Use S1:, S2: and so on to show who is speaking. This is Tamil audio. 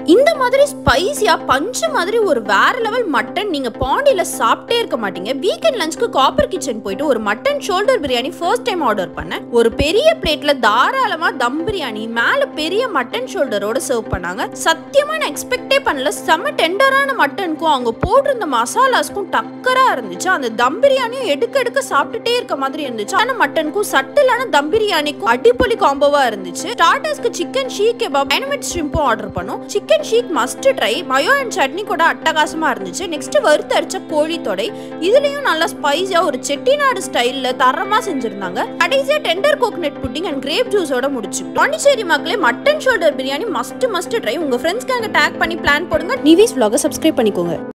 S1: இந்த மாதிரி ஸ்பைசியா பஞ்சு மாதிரி ஒரு வேற லெவல் மட்டன் நீங்க பாண்டியில சாப்பிட்டே இருக்க மாட்டீங்க வீக்கெண்ட் லஞ்சுக்கு காப்பர் கிச்சன் போயிட்டு ஒரு mutton shoulder biryani first time order பண்ணேன் ஒரு பெரிய பிளேட்ல தாராளமா தம் பிரியாணி மேல பெரிய மட்டன் ஷோல்டரோட சர்வ் பண்ணாங்க சத்தியமா நான் எக்ஸ்பெக்டே பண்ணல செம்ம டெண்டரான மட்டனுக்கும் அவங்க போட்டிருந்த மசாலாஸ்க்கும் டக்கரா இருந்துச்சு அந்த தம் பிரியாணியும் எடுக்க எடுக்க சாப்பிட்டுட்டே இருக்க மாதிரி இருந்துச்சு ஆனா மட்டனுக்கும் சட்டிலான தம் பிரியாணிக்கும் அடிப்பொலி காம்போவா இருந்துச்சு ஸ்டார்டர்ஸ்க்கு சிக்கன் ஷீக் கெபாப் டைனமிட் ஷ்ரிம்பும் ஆர்டர் பண்ணோம் chicken seekh must try mayo and chutney கூட அட்டகாசமா இருந்துச்சு நெக்ஸ்ட் வறுத்தரிச்ச கோழி தொடை இதுலயும் நல்லா ஸ்பைஸா ஒரு செட்டிநாடு ஸ்டைல்ல தரமா செஞ்சிருந்தாங்க கடைசியா tender coconut pudding and grape ஜூஸோட முடிச்சு பாண்டிச்சேரி மக்களே mutton shoulder biryani must must try உங்க ஃப்ரெண்ட்ஸ்க்கு அங்க டேக் பண்ணி பிளான் போடுங்க நிவிஸ் vlog சப்ஸ்கிரைப் பண்ணிக்கோங்க